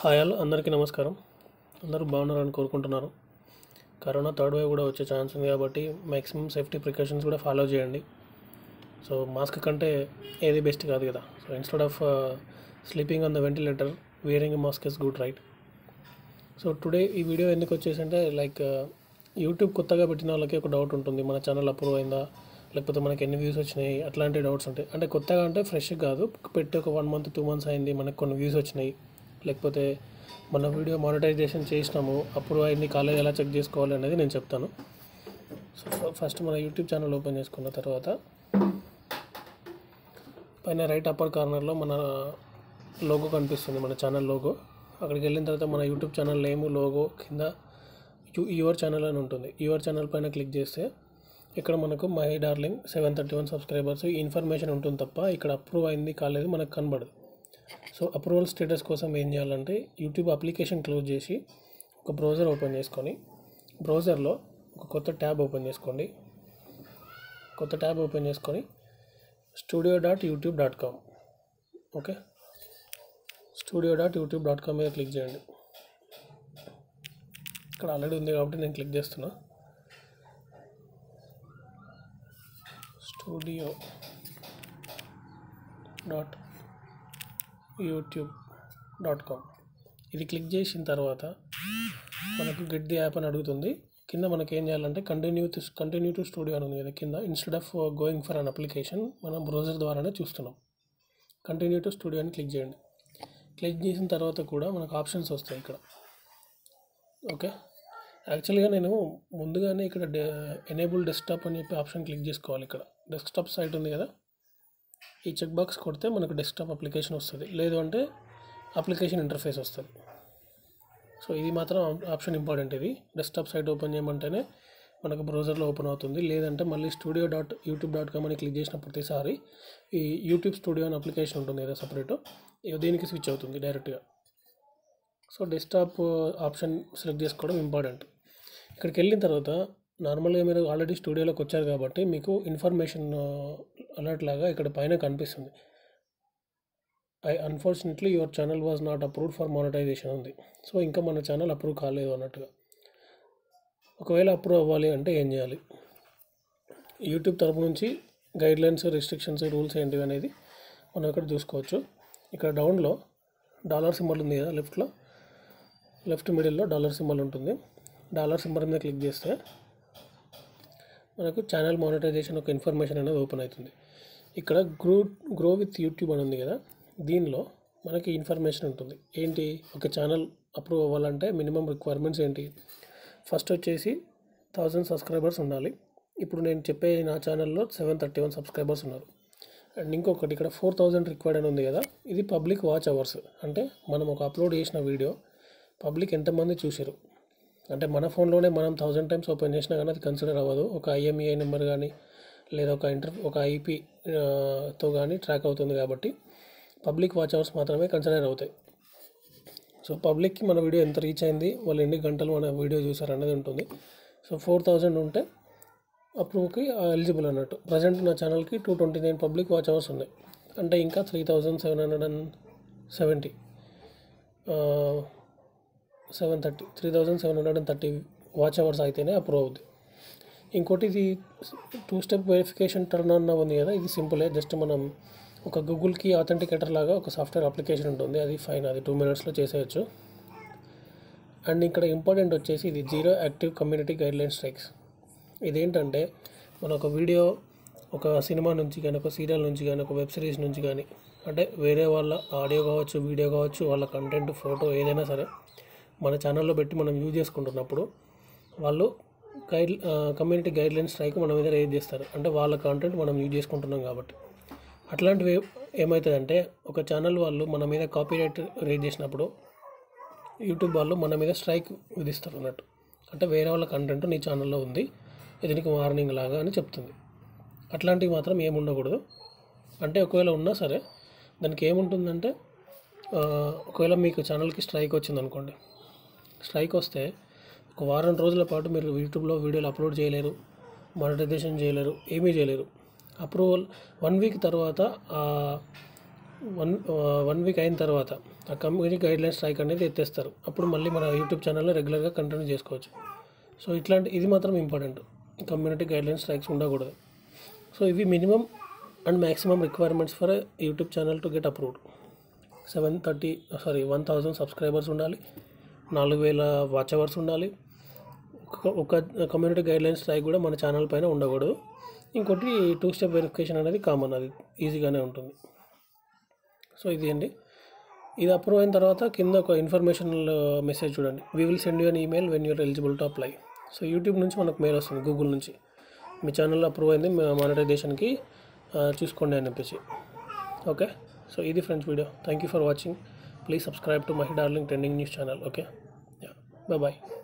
hi all అందరికీ నమస్కారం అందరూ బాగున్నారని కోరుకుంటున్నారు కరోనా థర్డ్ వేవ్ కూడా వచ్చే ఛాన్స్ ఉంది కాబట్టి మ్యాక్సిమం సేఫ్టీ ప్రికాషన్స్ కూడా ఫాలో చేయండి సో మాస్క్ కంటే ఏది బెస్ట్ కాదు కదా so instead of sleeping on the ventilator wearing mask is good right so today ఈ వీడియో ఎందుకు వచ్చేసంటే లైక్ యూట్యూబ్ కొత్తగా పెట్టిన వాళ్ళకి ఒక డౌట్ ఉంటుంది మన ఛానల్ అప్రూవ్ అయిందా లేకపోతే మనకి ఎన్ని వ్యూస్ వచ్చినాయి అట్లాంటి డౌట్స్ ఉంటాయి అంటే కొత్తగా అంటే ఫ్రెష్ కాదు పెట్టి ఒక వన్ మంత్ టూ మంత్స్ అయింది మనకు కొన్ని వ్యూస్ వచ్చినాయి లేకపోతే మన వీడియో మానిటైజేషన్ చేసినాము అప్రూవ్ అయింది కాలేజ్ ఎలా చెక్ చేసుకోవాలి అనేది నేను చెప్తాను సో ఫస్ట్ మన యూట్యూబ్ ఛానల్ ఓపెన్ చేసుకున్న తర్వాత పైన రైట్ అప్పర్ కార్నర్లో మన లోగో కనిపిస్తుంది మన ఛానల్ లోగో అక్కడికి వెళ్ళిన తర్వాత మన యూట్యూబ్ ఛానల్ నేమ్ లోగో కింద యు- యువర్ ఛానల్ అని ఉంటుంది యువర్ ఛానల్ పైన క్లిక్ చేస్తే ఇక్కడ మనకు my darling seven thirty one subscribers ఈ ఇన్ఫర్మేషన్ ఉంటుంది తప్ప ఇక్కడ అప్రూవ్ అయింది కాలేదు మనకు కనబడదు సో అప్రూవల్ స్టేటస్ కోసం ఏం చేయాలంటే యూట్యూబ్ అప్లికేషన్ క్లోజ్ చేసి ఒక బ్రౌజర్ ఓపెన్ చేసుకొని బ్రౌజర్లో ఒక కొత్త ట్యాబ్ ఓపెన్ చేసుకోండి కొత్త ట్యాబ్ ఓపెన్ చేసుకొని studio dot YouTube dot com okay studio dot YouTube dot com మీద క్లిక్ చేయండి ఇక్కడ ఆల్రెడీ ఉంది కాబట్టి నేను క్లిక్ చేస్తున్నా studio dot YouTube dot com ఇది క్లిక్ చేసిన తర్వాత మనకు గెట్ ది యాప్ అని అడుగుతుంది కింద మనకి ఏం చేయాలంటే కంటిన్యూ కంటిన్యూ టు స్టూడియో అని ఉంది కదా కింద instead of going for an application మనం బ్రౌజర్ ద్వారానే చూస్తున్నాం కంటిన్యూ టు స్టూడియో అని క్లిక్ చేయండి క్లిక్ చేసిన తర్వాత కూడా మనకు ఆప్షన్స్ వస్తాయి ఇక్కడ ఓకే యాక్చువల్గా నేను ముందుగానే ఇక్కడ ఎనేబుల్ డెస్క్టాప్ అని చెప్పి ఆప్షన్ క్లిక్ చేసుకోవాలి ఇక్కడ డెస్క్టాప్ సైట్ ఉంది కదా ఈ చెక్ బాక్స్ కొడితే మనకు డెస్క్టాప్ అప్లికేషన్ వస్తుంది లేదు అంటే అప్లికేషన్ ఇంటర్ఫేస్ వస్తుంది సో ఇది మాత్రం ఆప్షన్ ఇంపార్టెంట్ ఇది డెస్క్టాప్ సైట్ ఓపెన్ చేయమంటేనే మనకు బ్రౌజర్లో ఓపెన్ అవుతుంది లేదంటే మళ్ళీ studio dot YouTube dot com అని క్లిక్ చేసిన ప్రతిసారి ఈ యూట్యూబ్ స్టూడియో అని అప్లికేషన్ ఉంటుంది కదా సపరేట్ దీనికి స్విచ్ అవుతుంది డైరెక్ట్గా సో డెస్క్టాప్ ఆప్షన్ సెలెక్ట్ చేసుకోవడం ఇంపార్టెంట్ ఇక్కడికి వెళ్ళిన తర్వాత నార్మల్గా మీరు ఆల్రెడీ స్టూడియోలోకి వచ్చారు కాబట్టి మీకు ఇన్ఫర్మేషన్ అలర్ట్ లాగా ఇక్కడ పైన కనిపిస్తుంది I unfortunately your channel was not approved for monetization ఉంది సో ఇంకా మన ఛానల్ అప్రూవ్ కాలేదు అన్నట్టుగా ఒకవేళ అప్రూవ్ అవ్వాలి అంటే ఏం చేయాలి యూట్యూబ్ తరపు నుంచి గైడ్లైన్స్ రిస్ట్రిక్షన్స్ రూల్స్ ఏంటివి అనేది మనం ఇక్కడ చూసుకోవచ్చు ఇక్కడ డౌన్లో డాలర్ సింబల్ ఉంది కదా లెఫ్ట్లో లెఫ్ట్ మిడిల్లో డాలర్ సింబల్ ఉంటుంది డాలర్ సింబల్ మీద క్లిక్ చేస్తే మనకు ఛానల్ మానిటైజేషన్ ఒక ఇన్ఫర్మేషన్ అనేది ఓపెన్ అవుతుంది ఇక్కడ గ్రో గ్రో విత్ యూట్యూబ్ అని ఉంది కదా దీనిలో మనకి ఇన్ఫర్మేషన్ ఉంటుంది ఏంటి ఒక ఛానల్ అప్రూవ్ అవ్వాలంటే మినిమం రిక్వైర్మెంట్స్ ఏంటి ఫస్ట్ వచ్చేసి థౌజండ్ సబ్స్క్రైబర్స్ ఉండాలి ఇప్పుడు నేను చెప్పే నా ఛానల్లో సెవెన్ థర్టీ వన్ సబ్స్క్రైబర్స్ ఉన్నారు అండ్ ఇంకొకటి ఇక్కడ ఫోర్ థౌజండ్ రిక్వైర్డ్ అని ఉంది కదా ఇది పబ్లిక్ వాచ్ అవర్స్ అంటే మనం ఒక అప్లోడ్ చేసిన వీడియో పబ్లిక్ ఎంతమంది చూసారు అంటే మన ఫోన్లోనే మనం థౌజండ్ టైమ్స్ ఓపెన్ చేసినా కానీ అది కన్సిడర్ అవ్వదు ఒక ఐఎంఈఐ నెంబర్ కానీ లేదా ఒక ఇంటర్ ఒక ఐపీ తో కానీ ట్రాక్ అవుతుంది కాబట్టి పబ్లిక్ వాచ్ అవర్స్ మాత్రమే కన్సిడర్ అవుతాయి సో పబ్లిక్కి మన వీడియో ఎంత రీచ్ అయింది వాళ్ళు ఎన్ని గంటలు మన వీడియో చూసారు అనేది ఉంటుంది సో ఫోర్ థౌజండ్ ఉంటే అప్రూవ్కి ఎలిజిబుల్ అన్నట్టు ప్రజెంట్ నా ఛానల్కి two twenty nine public watch hours ఉన్నాయి అంటే ఇంకా three thousand seven hundred and seventy seven thirty three thousand seven hundred and thirty watch hours అయితేనే అప్రూవ్ అవుద్ది ఇంకోటి ఇది two step verification turn on ఉంది కదా ఇది సింపులే జస్ట్ మనం ఒక గూగుల్కి ఆథెంటికేటర్ లాగా ఒక సాఫ్ట్వేర్ అప్లికేషన్ ఉంటుంది అది ఫైన్ అది టూ మినిట్స్లో చేసేయచ్చు అండ్ ఇక్కడ ఇంపార్టెంట్ వచ్చేసి ఇది zero active community guideline strikes ఇదేంటంటే మన ఒక వీడియో ఒక సినిమా నుంచి కానీ ఒక సీరియల్ నుంచి కానీ ఒక వెబ్ సిరీస్ నుంచి కానీ అంటే వేరే వాళ్ళ ఆడియో కావచ్చు వీడియో కావచ్చు వాళ్ళ కంటెంట్ ఫోటో ఏదైనా సరే మన ఛానల్లో పెట్టి మనం యూజ్ చేసుకుంటున్నప్పుడు వాళ్ళు గైడ్ కమ్యూనిటీ గైడ్లైన్ స్ట్రైక్ మన మీద రేజ్ చేస్తారు అంటే వాళ్ళ కంటెంట్ మనం యూజ్ చేసుకుంటున్నాం కాబట్టి అట్లాంటివి ఏమవుతుందంటే ఒక ఛానల్ వాళ్ళు మన మీద కాపీరైట్ రేజ్ చేసినప్పుడు యూట్యూబ్ వాళ్ళు మన మీద స్ట్రైక్ విధిస్తారు అన్నట్టు అంటే వేరే వాళ్ళ కంటెంట్ నీ ఛానల్లో ఉంది ఇది నీకు వార్నింగ్ లాగా అని చెప్తుంది అట్లాంటివి మాత్రం ఏమి ఉండకూడదు అంటే ఒకవేళ ఉన్నా సరే దానికి ఏముంటుందంటే ఆ, ఒకవేళ మీకు ఛానల్కి స్ట్రైక్ వచ్చింది అనుకోండి స్ట్రైక్ వస్తే ఒక వారం రోజుల పాటు మీరు యూట్యూబ్లో వీడియోలు అప్లోడ్ చేయలేరు మానిటైజేషన్ చేయలేరు ఏమీ చేయలేరు అప్రూవల్ వన్ వీక్ తర్వాత ఆ వన్ వన్ వీక్ అయిన తర్వాత ఆ కమ్యూనిటీ గైడ్లైన్స్ స్ట్రైక్ అనేది ఎత్తేస్తారు అప్పుడు మళ్ళీ మన యూట్యూబ్ ఛానల్లో రెగ్యులర్గా కంటిన్యూ చేసుకోవచ్చు సో ఇట్లాంటి ఇది మాత్రం ఇంపార్టెంట్ కమ్యూనిటీ గైడ్లైన్స్ స్ట్రైక్స్ ఉండకూడదు సో ఇవి minimum and maximum requirements for YouTube channel to get approved seven thirty sorry one thousand subscribers ఉండాలి నాలుగు వేల వాచ్ అవర్స్ ఉండాలి ఒక ఒక కమ్యూనిటీ గైడ్లైన్స్ స్ట్రైక్ కూడా మన ఛానల్ పైన ఉండకూడదు ఇంకోటి టూ స్టెప్ వెరిఫికేషన్ అనేది కామన్ అది ఈజీగానే ఉంటుంది సో ఇది అండి ఇది అప్రూవ్ అయిన తర్వాత కింద ఒక ఇన్ఫర్మేషన్ మెసేజ్ చూడండి we will send you an email when you're eligible to apply so YouTube నుంచి మనకు మెయిల్ వస్తుంది గూగుల్ నుంచి మీ ఛానల్ అప్రూవ్ అయింది మానిటైజేషన్కి చూసుకోండి అని చెప్పేసి ఓకే సో ఇది friends video thank you for watching please subscribe to my darling trending news channel okay yeah bye